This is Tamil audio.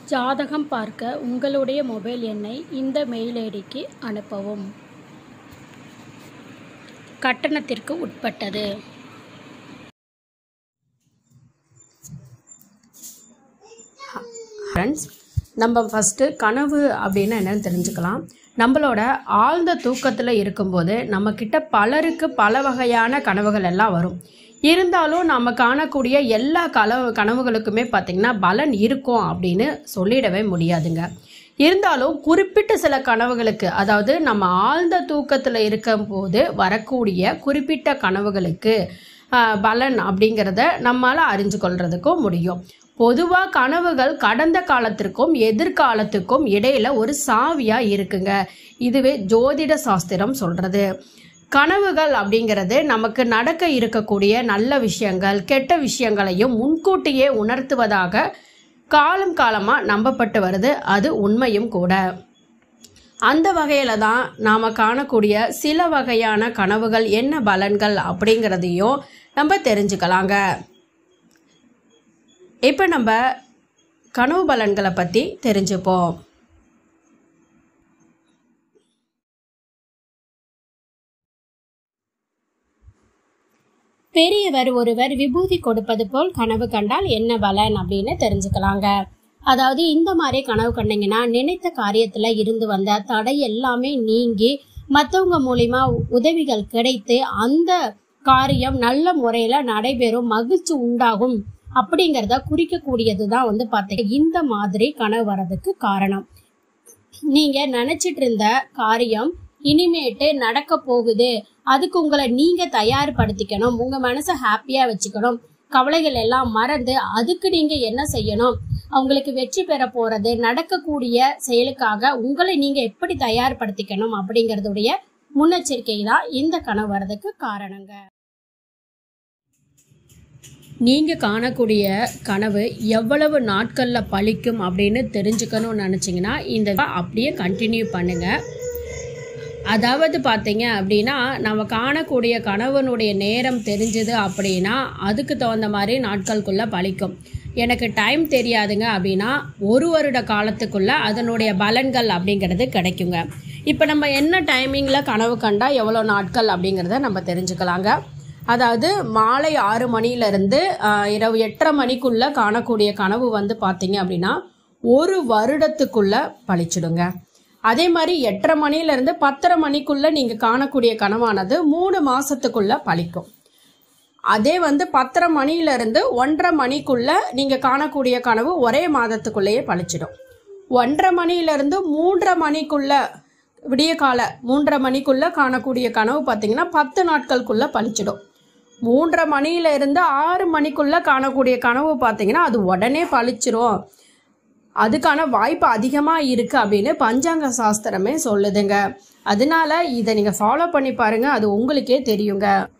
ஜாதகம் பார்க்க உங்களுடைய மொபைல் எண்ணை இந்த மெயில் ஐடிக்கு அனுப்பவும் கட்டணத்திற்கு உட்பட்டது ஃப்ரெண்ட்ஸ் நம்ம ஃபஸ்ட்டு கனவு அப்படின்னு என்னன்னு தெரிஞ்சுக்கலாம் நம்மளோட ஆழ்ந்த தூக்கத்தில் இருக்கும்போது நம்மக்கிட்ட பலருக்கு பல வகையான கனவுகள் எல்லாம் வரும் இருந்தாலும் நம்ம காணக்கூடிய எல்லா கனவு கனவுகளுக்குமே பார்த்திங்கன்னா பலன் இருக்கும் அப்படின்னு சொல்லிடவே முடியாதுங்க இருந்தாலும் குறிப்பிட்ட சில கனவுகளுக்கு அதாவது நம்ம ஆழ்ந்த தூக்கத்தில் இருக்கும்போது வரக்கூடிய குறிப்பிட்ட கனவுகளுக்கு ஆஹ், பலன் அப்படிங்கிறத நம்மளால் அறிஞ்சு கொள்றதுக்கும் முடியும் பொதுவாக கனவுகள் கடந்த காலத்திற்கும் எதிர்காலத்துக்கும் இடையில ஒரு சாவியா இருக்குங்க இதுவே ஜோதிட சாஸ்திரம் சொல்றது கனவுகள் அப்படிங்கிறது நமக்கு நடக்க இருக்கக்கூடிய நல்ல விஷயங்கள் கெட்ட விஷயங்களையும் முன்கூட்டியே உணர்த்துவதாக காலம் காலமாக நம்பப்பட்டு வருது அது உண்மையும் கூட அந்த வகையில் தான் நாம் காணக்கூடிய சில வகையான கனவுகள் என்ன பலன்கள் அப்படிங்கிறதையும் நம்ம தெரிஞ்சுக்கலாங்க இப்போ நம்ம கனவு பலன்களை பற்றி தெரிஞ்சுப்போம் பெரியவர் ஒருவர் விபூதி கொடுப்பது போல் கனவு கண்டால் என்ன பலன் அப்படின்னு தெரிஞ்சுக்கலாங்க அதாவது இந்த மாதிரி கனவு கண்டீங்கன்னா நினைத்த காரியத்துல இருந்து வந்த தடை எல்லாமே நீங்கி மற்றவங்க மூலியமா உதவிகள் கிடைத்து அந்த காரியம் நல்ல முறையில நடைபெறும் மகிழ்ச்சி உண்டாகும் அப்படிங்கிறத குறிக்கக்கூடியது தான் வந்து பார்த்தீங்க இந்த மாதிரி கனவு வர்றதுக்கு காரணம் நீங்க நினைச்சிட்டு இருந்த காரியம் இனிமேட்டு நடக்க போகுது அதுக்கு உங்களை நீங்க தயார்படுத்திக்கணும் உங்க மனசை ஹாப்பியா வச்சுக்கணும் கவலைகள் எல்லாம் மறந்து அதுக்கு நீங்க என்ன செய்யணும் அவங்களுக்கு வெற்றி பெற போறது நடக்கக்கூடிய செயலுக்காக உங்களை நீங்க எப்படி தயார்படுத்திக்கணும் அப்படிங்கறதுடைய முன்னெச்சரிக்கை தான் இந்த கனவு வர்றதுக்கு காரணங்க நீங்கள் காணக்கூடிய கனவு எவ்வளவு நாட்களில் பழிக்கும் அப்படின்னு தெரிஞ்சுக்கணும்னு நினச்சிங்கன்னா இந்த அப்படியே கண்டினியூ பண்ணுங்கள் அதாவது பார்த்தீங்க அப்படின்னா நம்ம காணக்கூடிய கணவனுடைய நேரம் தெரிஞ்சது அப்படின்னா அதுக்கு தகுந்த மாதிரி நாட்களுக்குள்ளே பழிக்கும் எனக்கு டைம் தெரியாதுங்க அப்படின்னா ஒரு வருட காலத்துக்குள்ள அதனுடைய பலன்கள் அப்படிங்கிறது கிடைக்குங்க இப்போ நம்ம என்ன டைமிங்கில் கனவு கண்டா எவ்வளோ நாட்கள் அப்படிங்கிறத நம்ம தெரிஞ்சுக்கலாங்க அதாவது மாலை ஆறு மணிலேருந்து இரவு எட்டரை மணிக்குள்ளே காணக்கூடிய கனவு வந்து பார்த்தீங்க அப்படின்னா ஒரு வருடத்துக்குள்ள பழிச்சிடுங்க அதே மாதிரி எட்டரை மணிலேருந்து பத்தரை மணிக்குள்ளே நீங்கள் காணக்கூடிய கனவானது மூணு மாதத்துக்குள்ளே பழிக்கும் அதே வந்து பத்தரை மணியிலிருந்து ஒன்றரை மணிக்குள்ள நீங்கள் காணக்கூடிய கனவு ஒரே மாதத்துக்குள்ளேயே பழிச்சிடும் ஒன்றரை மணியிலிருந்து மூன்றரை மணிக்குள்ள விடிய கால மூன்றரை மணிக்குள்ள காணக்கூடிய கனவு பார்த்தீங்கன்னா பத்து நாட்களுக்குள்ள பழிச்சிடும் மூன்றரை மணியில இருந்து ஆறு மணிக்குள்ள காணக்கூடிய கனவு பார்த்தீங்கன்னா அது உடனே பழிச்சிரும் அதுக்கான வாய்ப்பு அதிகமாக இருக்குது அப்படின்னு பஞ்சாங்க சாஸ்திரமே சொல்லுதுங்க அதனால இதை நீங்கள் ஃபாலோ பண்ணி பாருங்கள் அது உங்களுக்கே தெரியுங்க